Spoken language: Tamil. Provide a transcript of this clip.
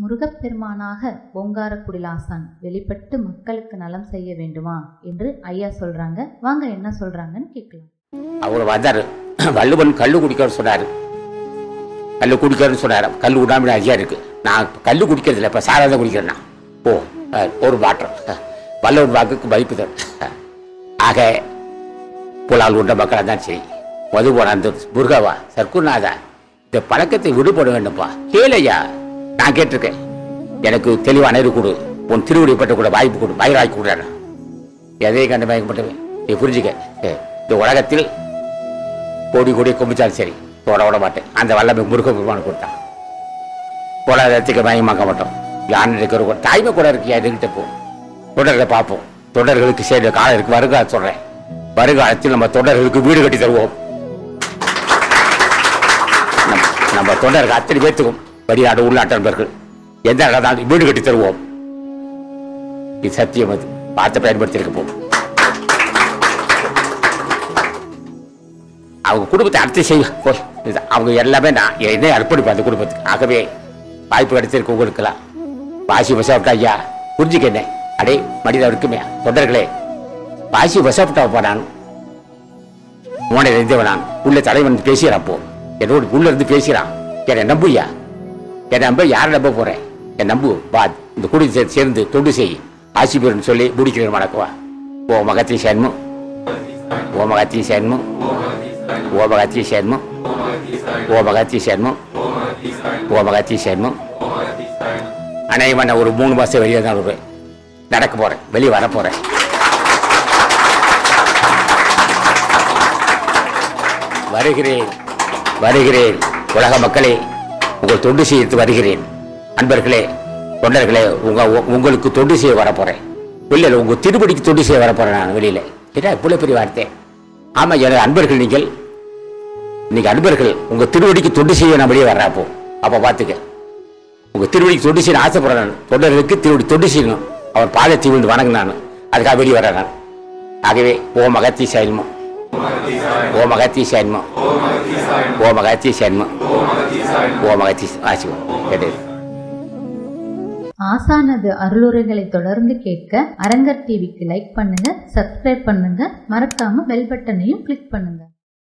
முருகப்பெருமானாக ஓங்காரக்குடிலாசான் வெளிப்பட்டு மக்களுக்கு நலம் செய்ய வேண்டுமா என்று ஐயா சொல்றாங்க வாங்க என்ன சொல்றாங்கன்னு கேட்கலாம் அவர் வந்தார் வள்ளுவன் கல்லு குடிக்கிறன்னு சொன்னார் கல்லு குடிக்கிறன்னு சொன்னார் கல் விடாம ஐயா இருக்கு நான் கல்லு குடிக்கிறது இல்லை இப்போ சாராத குடிக்கிறேன் நான் ஓ அஹ், ஒரு மாற்றம் அஹ், வள்ளுவன் வாக்குக்கு மதிப்பு தரும் ஆக புலால் உண்ட மக்களாக தான் சரி மது போன அந்த முருகவா சர்க்குநாதா இந்த பழக்கத்தை விடுபட வேண்டும்ப்பா கேளையா நான் கேட்டிருக்கேன் எனக்கு தெளிவான அறிவு கொடு உன் திருவடிப்பட்ட கூட வாய்ப்பு கொடு வயிறாக்கி கொடுறேன் எதையும் கண்டு மயக்கப்பட்டவன் நீ புரிஞ்சுக்க ஏ, இந்த உலகத்தில் கோடி கோடி கும்பிச்சாலும் சரி தொட விட மாட்டேன் அந்த வல்லமை முருக பெருமான் கொடுத்தான் பொருளாதாரத்துக்கு மயமாக்க மாட்டோம் யானை இருக்கிற கூட தாய்மை கூட இருக்கு எதுக்கிட்ட போ தொடர்களை பார்ப்போம் தொடர்களுக்கு சேர்ந்த காலம் இருக்கு வருகாலம் சொல்றேன் வருகாலத்தில் நம்ம தொடர்களுக்கு வீடு கட்டி தருவோம் நம்ம- நம்ம தொடர்கள் அத்தனை பேர்த்துக்கும் வெளிநாடு உள்நாட்டு நண்பர்கள் எந்த இடத்தாலும் வீடு கட்டி தருவோம் இது சத்தியம் அது பார்த்து பயன்படுத்தியிருக்க போகும் அவங்க குடும்பத்தை அடுத்து செய்ய போய் இதுதான். அவங்க எல்லாமே நான் என்னை அர்ப்பணிப்பேன் அந்த குடும்பத்துக்கு ஆகவே வாய்ப்பு கிடைச்சிருக்கு உங்களுக்கெல்லாம் பாசி வசப்பட்டா ஐயா புரிஞ்சுக்க என்ன அடே மனிதன் இருக்குமே தொண்டர்களே பாசி வசப்பட்டா நான் மோனை இருந்தவன் நான் உள்ள தலைவன் பேசுகிறான் அப்போ என்னோட உள்ள இருந்து பேசுகிறான் என்னை நம்புயா என்னை நம்ப யாரை நம்ப போறேன் என் நம்பு வா இந்த குடி சே- சேர்ந்து தொண்டு செய் ஆசி பெறுன்னு சொல்லி முடிக்கிறேன் வணக்கவா ஓ மகத்தி சேன்மு ஓ மகத்தி சேன்மு ஓ மகத்தி சேன்மு ஓ மகத்தி சேன்மு ஓ மகத்தி சேன்மு அநேகமாக நான் ஒரு மூணு மாதம் வெளியே தான் வருவேன் நடக்க போகிறேன் வெளியே வர போகிறேன் வருகிறேன் வருகிறேன் உலக மக்களே உங்கள் தொண்டு செய்து வருகிறேன் அன்பர்களே தொண்டர்களே உங்க உ- உங்களுக்கு தொண்டு செய்ய வர போறேன் வெளியில உங்க திருப்படிக்கு தொண்டு செய்ய வர போறேன் நான் வெளியில என்ன இவ்வளவு பெரிய வார்த்தை ஆமா எனது அன்பர்கள் நீங்கள் நீங்க அன்பர்கள் உங்க திருவடிக்கு தொண்டு செய்ய நான் வெளியே வர்றேன் அப்போ அப்ப பாத்துக்க உங்க திருவடிக்கு தொண்டு செய்ய ஆசைப்படுறேன் நான் தொண்டர்களுக்கு திருவடி தொண்டு செய்யணும் அவர் பாதத்தை விழுந்து வணங்க நான் அதுக்காக வெளியே வரேன் நான் ஆகவே ஓ மகத்தி செயல்மோ ஓ மகத்தி செயல்மோ ஓ மகத்தி செயல்மோ ஓ மகத்தி ஆசிவம் கேட்டது ஆசானது அருளுரைகளை தொடர்ந்து கேட்க அரங்கர் டிவிக்கு லைக் பண்ணுங்க சப்ஸ்கிரைப் பண்ணுங்க மறக்காம பெல் பட்டனையும் கிளிக் பண்ணுங்க